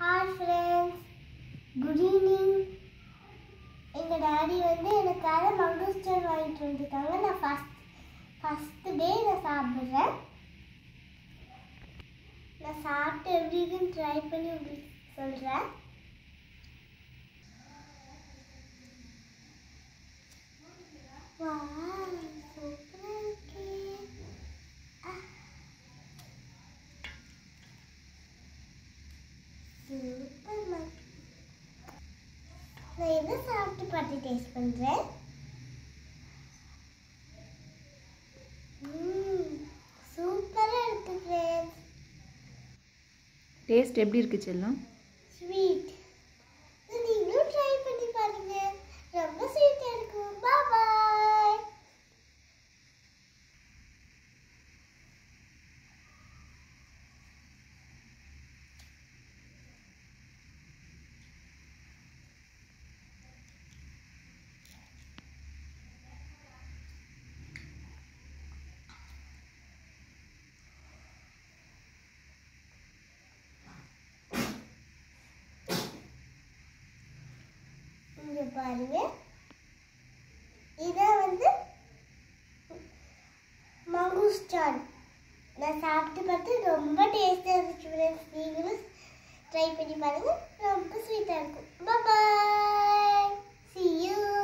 hi friends good evening எங்கள் daddy வந்து எனக்காக மங்குஸ்டர் வாங்கிட்டு வந்துருக்காங்க நான் ஃபஸ்ட் ஃபஸ்ட்டு டே நான் சாப்பிட்றேன் நான் சாப்பிட்டு எப்படி இருக்குன்னு ட்ரை பண்ணி உங்களுக்கு சொல்கிறேன் வாவ் சூப்பராக இருக்கே சூப்பர் நான் எதை சாப்பிட்டு பார்த்து டேஸ்ட் பண்ணுறேன் சூப்பராக இருக்கு ஃப்ரெண்ட்ஸ் டேஸ்ட் எப்படி இருக்கு செல்லம் ஸ்வீட் நீங்களும் ட்ரை பண்ணி பாருங்க ரொம்ப ஸ்வீட்டாக இருக்கும் பாய் இங்க பாருங்க இதான் வந்து மங்குஸ்டான் நான் சாப்பிட்டு பார்த்து ரொம்ப டேஸ்டாக இருந்துச்சு ஃப்ரெண்ட்ஸ் நீங்களும் ட்ரை பண்ணி பாருங்க ரொம்ப ஸ்வீட்டாக இருக்கும் பாய் see you